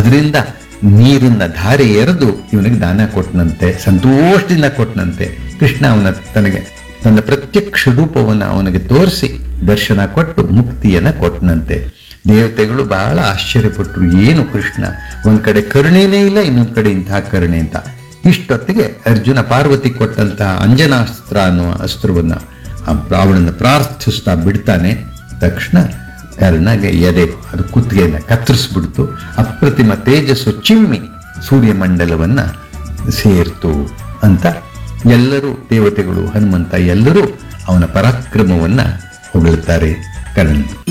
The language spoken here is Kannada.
ಅದರಿಂದ ನೀರನ್ನ ಧಾರೆ ಎರೆದು ಇವನಿಗೆ ದಾನ ಕೊಟ್ಟನಂತೆ ಸಂತೋಷದಿಂದ ಕೊಟ್ಟನಂತೆ ಕೃಷ್ಣ ಅವನ ತನಗೆ ತನ್ನ ಪ್ರತ್ಯಕ್ಷ ರೂಪವನ್ನು ಅವನಿಗೆ ತೋರಿಸಿ ದರ್ಶನ ಕೊಟ್ಟು ಮುಕ್ತಿಯನ್ನ ಕೊಟ್ಟನಂತೆ ದೇವತೆಗಳು ಬಹಳ ಆಶ್ಚರ್ಯಪಟ್ಟರು ಏನು ಕೃಷ್ಣ ಒಂದ್ ಕಡೆ ಕರುಣೆನೇ ಇಲ್ಲ ಇನ್ನೊಂದ್ ಕಡೆ ಇಂತಹ ಕರುಣೆ ಅಂತ ಇಷ್ಟೊತ್ತಿಗೆ ಅರ್ಜುನ ಪಾರ್ವತಿ ಕೊಟ್ಟಂತಹ ಅಂಜನಾಸ್ತ್ರ ಅನ್ನುವ ಅಸ್ತ್ರವನ್ನ ಆ ರಾವಣನ ಪ್ರಾರ್ಥಿಸ್ತಾ ಬಿಡ್ತಾನೆ ತಕ್ಷಣ ಕರ್ಣಗೆ ಎದೆ ಅದು ಕುತ್ತಿಗೆಯನ್ನ ಕತ್ತರಿಸ್ಬಿಡ್ತು ಅಪ್ರತಿಮ ತೇಜಸ್ಸು ಚಿಮ್ಮಿ ಸೂರ್ಯಮಂಡಲವನ್ನ ಸೇರ್ತು ಅಂತ ಎಲ್ಲರೂ ದೇವತೆಗಳು ಹನುಮಂತ ಎಲ್ಲರೂ ಅವನ ಪರಾಕ್ರಮವನ್ನ ಹೊಗಳುತ್ತಾರೆ ಕರ್ಣ